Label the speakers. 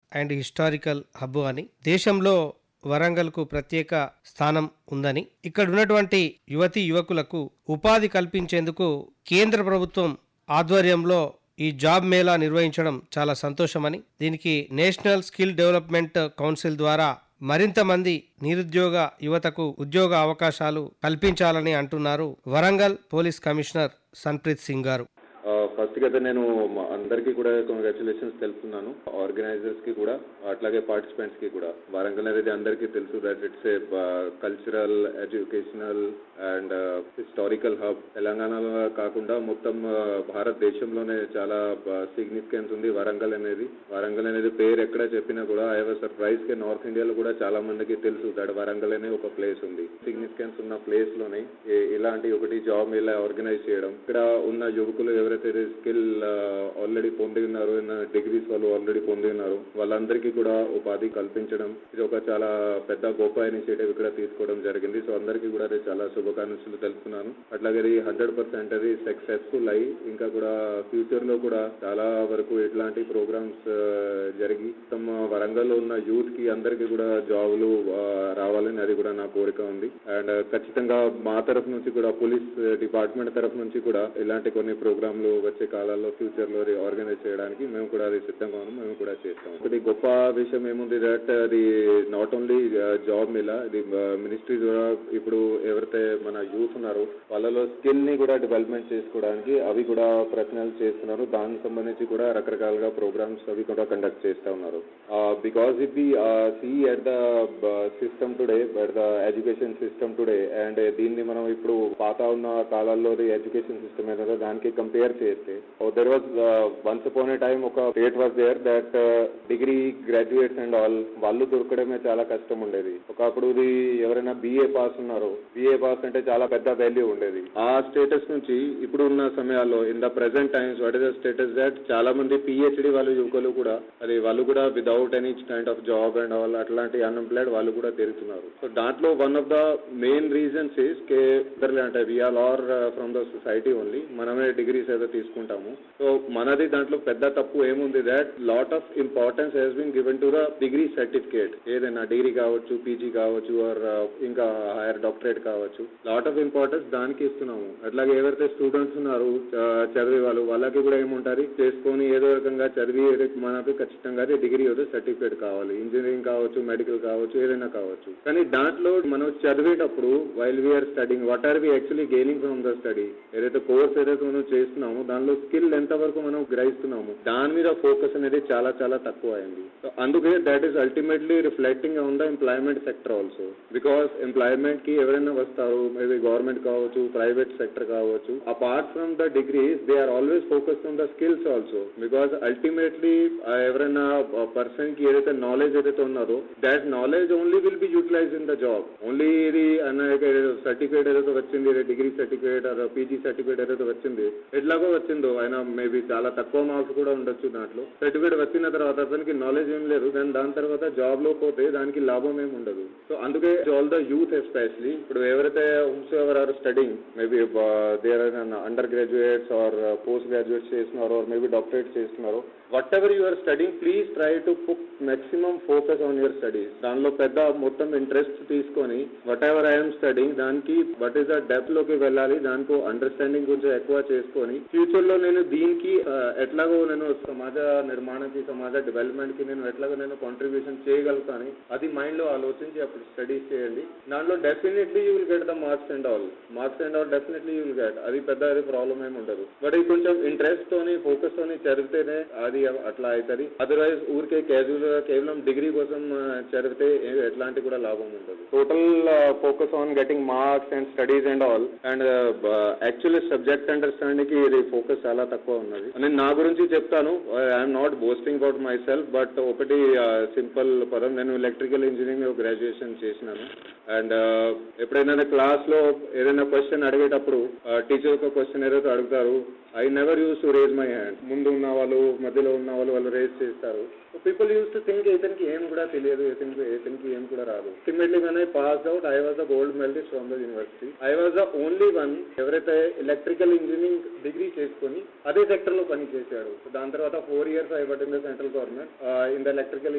Speaker 1: and historical hub అని దేశంలో వరంగల్కు ప్రత్యేక స్థానం ఉందని ఇక్కడ ఉన్నటువంటి యువతి యువకులకు ఉపాధి కల్పించేందుకు కేంద్ర ప్రభుత్వం ఆధ్వర్యంలో ఈ జాబ్ మేళా నిర్వహించడం చాలా సంతోషమని దీనికి నేషనల్ స్కిల్ డెవలప్మెంట్ కౌన్సిల్ ద్వారా మరింత మంది నిరుద్యోగ యువతకు ఉద్యోగ అవకాశాలు కల్పించాలని అంటున్నారు Warangal police commissioner Sanpreet Singh garu
Speaker 2: first గా అయితే నేను మా అందరికీ కూడా కంగ్రాచులేషన్స్ తెలుపుతున్నాను ఆర్గనైజర్స్ కి కూడా అట్లాగే పార్టిసిపెంట్స్ కి కూడా వరంగల్ అనేది అందరికీ తెలుసు that it's a cultural educational and historical hub తెలంగాణలో కాకుండా మొత్తం uh, భారతదేశంలోనే చాలా సిగ్నిఫికెన్స్ ఉంది వరంగల్ అనేది వరంగల్ అనేది పేరు ఎక్కడ చెప్పినా కూడా ఐ వాజ్ సర్ప్రైజ్ కి నార్త్ ఇండియాలో కూడా చాలా మందికి తెలుసు దట్ వరంగల్ అనే ఒక ప్లేస్ ఉంది సిగ్నిఫికెన్స్ ఉన్న ప్లేస్ లోనే ఈ- ఇలాంటి ఒకటి జాబ్ ఇలా ఆర్గనైజ్ చేయడం ఇక్కడ ఉన్న యువకులు ఎవరైతే స్కిల్ ఆల్రెడీ పొంది ఉన్నారో డిగ్రీస్ వాళ్ళు ఆల్రెడీ పొంది ఉన్నారు వాళ్ళందరికీ కూడా ఉపాధి కల్పించడం ఇది ఒక చాలా పెద్ద గొప్ప ఇనిషియేటివ్ ఇక్కడ తీసుకోవడం జరిగింది సో అందరికీ కూడా అది చాలా శుభాకాంక్షలు తెలుపుతున్నాను అట్లాగే ఇది హండ్రెడ్ పర్సెంట్ అది సక్సెస్ఫుల్ అయ్యి ఇంకా కూడా ఫ్యూచర్ లో కూడా చాలా వరకు ఇట్లాంటి ప్రోగ్రామ్స్ జరిగి తమ వరంగల్లో ఉన్న యూత్ కి అందరికీ కూడా జాబులు ఆ, రావాలని అది కూడా నా కోరిక ఉంది అండ్ ఖచ్చితంగా మా తరఫు నుంచి కూడా పోలీస్ డిపార్ట్మెంట్ తరఫు నుంచి కూడా ఇలాంటి కొన్ని ప్రోగ్రాంలు వచ్చే కాలాల్లో ఫ్యూచర్ లో ఆర్గనైజ్ చేయడానికి మేము కూడా అది సిద్ధంగా ఉన్నాం మేము కూడా చేస్తాం ఒకటి గొప్ప విషయం ఏముంది దట్ అది నాట్ ఓన్లీ జాబ్ మీద ఇది మినిస్ట్రీ ద్వారా ఇప్పుడు ఎవరైతే మన యూత్ ఉన్నారో వాళ్ళలో స్కిల్ ని కూడా డెవలప్మెంట్ చేసుకోవడానికి అవి కూడా ప్రయత్నాలు చేస్తున్నారు దానికి సంబంధించి కూడా రకరకాలుగా ప్రోగ్రామ్స్ అవి కూడా కండక్ట్ చేస్తా ఉన్నారు because if the see at the system today at the education system today and దీన్ని మనం ఇప్పుడు పాత ఉన్న కాలాల్లో ఎడ్యుకేషన్ సిస్టమ్ ఏదో దానికి కంపేర్ చేస్తే there was once upon a time ఒక state was there that degree graduates and all వాళ్ళు దొరకడమే చాలా కష్టం ఉండేది ఒకప్పుడు ఇది ఎవరైనా బీఏ పాస్ ఉన్నారు బీఏ పాస్ అంటే చాలా పెద్ద వాల్యూ ఉండేది ఆ స్టేటస్ నుంచి ఇప్పుడు ఉన్న సమయాల్లో in the present times what is the status that చాలా మంది పిహెచ్డి వాళ్ళు యువకులు కూడా అది వాళ్ళు కూడా without any kind of job and all అట్లాంటి అన్ఎంప్లాయిడ్ వాళ్ళు కూడా తెలుస్తున్నారు సో దాంట్లో one of the main reasons is కే ఇద్దరులే అంటే we're are from the society only మనమే డిగ్రీస్ ఏదో తీసుకుంటాము సో మనది దాంట్లో పెద్ద తప్పు ఏముంది that lot of importance has been given to the degree certificate ఏదైనా డిగ్రీ కావచ్చు పీజీ కావచ్చు ఆర్ ఇంకా హైయర్ డాక్టరేట్ కావచ్చు లాట్ ఆఫ్ ఇంపార్టెన్స్ దానికి ఇస్తున్నాము అట్లాగే ఎవరైతే స్టూడెంట్స్ ఉన్నారు ఆ, చదివే వాళ్ళు వాళ్ళకి కూడా ఏముంటారు చేసుకొని ఏదో రకంగా చదివి ఏదో- మనకు ఖచ్చితంగా అది డిగ్రీ ఏదో సర్టిఫికేట్ కావాలి ఇంజనీరింగ్ కావచ్చు మెడికల్ కావచ్చు ఏదైనా కావచ్చు కానీ దాంట్లో మనం చదివేటప్పుడు while we're studying what are we actually gaining from the study ఏదైతే కోర్స్ ఏదైతే మనం చేస్తున్నామో దానిలో స్కిల్ ఎంత వరకు మనం గ్రహిస్తున్నాము దాని మీద ఫోకస్ అనేది చాలా చాలా తక్కువ అయింది సో అందుకే that is ultimately reflecting on the employment sector also because employment కి ఎవరైనా వస్తారు మేబీ గవర్నమెంట్ కావచ్చు ప్రైవేట్ సెక్టర్ కావచ్చు apart from the degrees they are always focus on the skills also because ultimately ఎవరైనా పర్సన్ కి ఏదైతే knowledge ఏదైతే ఉన్నదో that knowledge only will be utilize in the job only ఇది సర్టిఫికేట్ ఏదైతే వచ్చింది డిగ్రీ సర్టిఫికేట్ పీజీ సర్టిఫికేట్ ఏదైతే వచ్చింది ఎట్లాగో వచ్చిందో ఆయన మేబీ చాలా తక్కువ మార్క్స్ కూడా ఉండొచ్చు దాంట్లో సర్టిఫికేట్ వచ్చిన తర్వాత అతనికి నాలెడ్జ్ ఏం లేదు దాని దాని తర్వాత జాబ్ లో పోతే దానికి లాభం ఏమి ఉండదు సో అందుకే ఆల్ ద యూత్ ఎస్పెషలీ ఇప్పుడు ఎవరైతే whomsoever are studying maybe there under graduates or post graduates చేస్తున్నారు ఆర్ మేబీ డాక్టరేట్ చేస్తున్నారు whatever you are studying please try to put maximum focus on your studies దానిలో పెద్ద మొత్తం interest తీసుకొని వట్ ever I'm studying దానికి what is the depth లోకి వెళ్ళాలి దానికి అండర్స్టాండింగ్ కొంచెం ఎక్కువ చేసుకొని ఫ్యూచర్ లో నేను దీనికి ఆ, ఎట్లాగో నేను సమాజ నిర్మాణానికి సమాజ డెవలప్మెంట్ కి నేను ఎట్లాగో నేను కాంట్రిబ్యూషన్ చేయగలుగుతాను అది మైండ్ లో ఆలోచించి అప్పుడు స్టడీస్ చేయండి దాంట్లో definitely you will get the marks and all marks and all definitely you will get అది పెద్ద అది ప్రాబ్లం ఏమి ఉండదు బట్ ఇది కొంచెం ఇంట్రెస్ట్ తోని ఫోకస్ తోని చదివితేనే అది అట్లా అవుతుంది అదర్వైజ్ ఊరికే క్యాజువల్ కేవలం డిగ్రీ కోసం ఆ, చదివితే ఏ- ఎట్లాంటి కూడా లాభం ఉండదు total focus on getting marks and studies and all and actually subject understanding కి ఇది ఫోకస్ చాలా తక్కువ ఉన్నది నేను నా గురించి చెప్తాను I'm not boasting about myself but ఒకటి సింపుల్ పదం నేను ఎలక్ట్రికల్ ఇంజనీరింగ్ గ్రాడ్యుయేషన్ చేసినాను అండ్ ఎప్పుడైనా క్లాస్ లో ఏదైనా క్వశ్చన్ అడిగేటప్పుడు టీచర్ ఒక క్వశ్చన్ ఏదైతే అడుగుతారు I never use to raise my hand ముందు ఉన్న వాళ్ళు మధ్యలో ఉన్న వాళ్ళు వాళ్ళు రేజ్ చేస్తారు పీపుల్ యూస్ టు థింక్ ఇతనికి ఏం కూడా తెలియదు ఇతనికి ఇతనికి ఏం కూడా రాదు ultimately when I pass out I was the gold medalist from the university I was the only one ఎవరైతే ఎలక్ట్రికల్ ఇంజనీరింగ్ డిగ్రీ చేసుకొని అదే సెక్టర్ లో పని చేశాడు దాని తర్వాత four years I but in the central government in the electrical